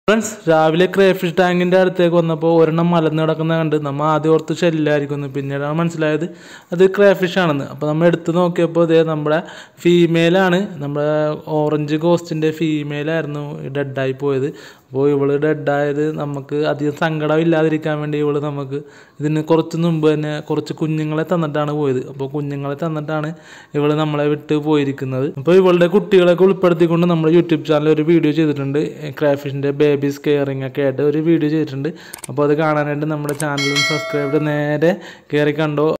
friends രാവിലെ crayfish ടാങ്കിൻ്റെ അടുത്തേക്ക് വന്നപ്പോൾ ഒരെണ്ണം മലന്ന് കിടക്കുന്ന കണ്ട് നമ്മൾ ആദ്യം ഓർത്ത് ഷെല്ലായിരിക്കുന്നു പിന്നീടാണ് മനസ്സിലായത് അത് ക്രേഫിഷ് ആണെന്ന് അപ്പോൾ നമ്മൾ എടുത്ത് നോക്കിയപ്പോൾ ഇതേ നമ്മുടെ ഫീമെയിലാണ് നമ്മുടെ ഓറഞ്ച് ഗോസ്റ്റിൻ്റെ ഫീമെയിലായിരുന്നു ഡെഡായി പോയത് അപ്പോൾ ഇവള് ഡെഡായത് നമുക്ക് അധികം സങ്കടം ഇല്ലാതിരിക്കാൻ വേണ്ടി ഇവള് നമുക്ക് ഇതിന് കുറച്ച് മുമ്പ് തന്നെ കുറച്ച് കുഞ്ഞുങ്ങളെ തന്നിട്ടാണ് പോയത് അപ്പോൾ കുഞ്ഞുങ്ങളെ തന്നിട്ടാണ് ഇവള് നമ്മളെ വിട്ട് പോയിരിക്കുന്നത് അപ്പോൾ ഇവളുടെ കുട്ടികളൊക്കെ ഉൾപ്പെടുത്തിക്കൊണ്ട് നമ്മൾ യൂട്യൂബ് ചാനലിൽ ഒരു വീഡിയോ ചെയ്തിട്ടുണ്ട് ക്രാഫിഷിൻ്റെ ബേബീസ് കെയറിങ് ഒക്കെ ആയിട്ട് ഒരു വീഡിയോ ചെയ്തിട്ടുണ്ട് അപ്പോൾ അത് കാണാനായിട്ട് നമ്മുടെ ചാനലും സബ്സ്ക്രൈബ് നേരെ കയറി കണ്ടോ